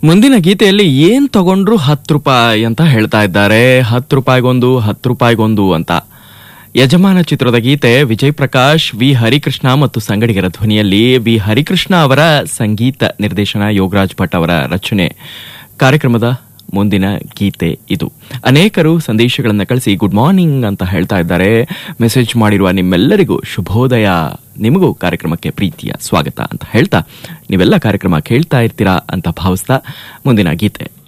ಮುಂದಿನ ಗೀತೆಯಲ್ಲಿ ಏನ್ ತಗೊಂಡ್ರು ಹತ್ತು ರೂಪಾಯಿ ಅಂತ ಹೇಳ್ತಾ ಇದ್ದಾರೆ ಹತ್ತು ರೂಪಾಯಿಗೊಂದು ಹತ್ತು ರೂಪಾಯಿಗೊಂದು ಅಂತ ಯಜಮಾನ ಚಿತ್ರದ ಗೀತೆ ವಿಜಯ್ ಪ್ರಕಾಶ್ ವಿ ಹರಿಕೃಷ್ಣ ಮತ್ತು ಸಂಗಡಿಗರ ಧ್ವನಿಯಲ್ಲಿ ವಿ ಹರಿಕೃಷ್ಣ ಅವರ ಸಂಗೀತ ನಿರ್ದೇಶನ ಯೋಗರಾಜ್ ಭಟ್ ಅವರ ರಚನೆ ಕಾರ್ಯಕ್ರಮದ ಮುಂದಿನ ಗೀತೆ ಇದು ಅನೇಕರು ಸಂದೇಶಗಳನ್ನು ಕಳಿಸಿ ಗುಡ್ ಮಾರ್ನಿಂಗ್ ಅಂತ ಹೇಳ್ತಾ ಇದ್ದಾರೆ ಮೆಸೇಜ್ ಮಾಡಿರುವ ನಿಮ್ಮೆಲ್ಲರಿಗೂ ಶುಭೋದಯ ನಿಮಗೂ ಕಾರ್ಯಕ್ರಮಕ್ಕೆ ಪ್ರೀತಿಯ ಸ್ವಾಗತ ಅಂತ ಹೇಳ್ತಾ ನೀವೆಲ್ಲ ಕಾರ್ಯಕ್ರಮ ಕೇಳ್ತಾ ಇರ್ತೀರಾ ಅಂತ ಭಾವಿಸ್ತಾ ಮುಂದಿನ ಗೀತೆ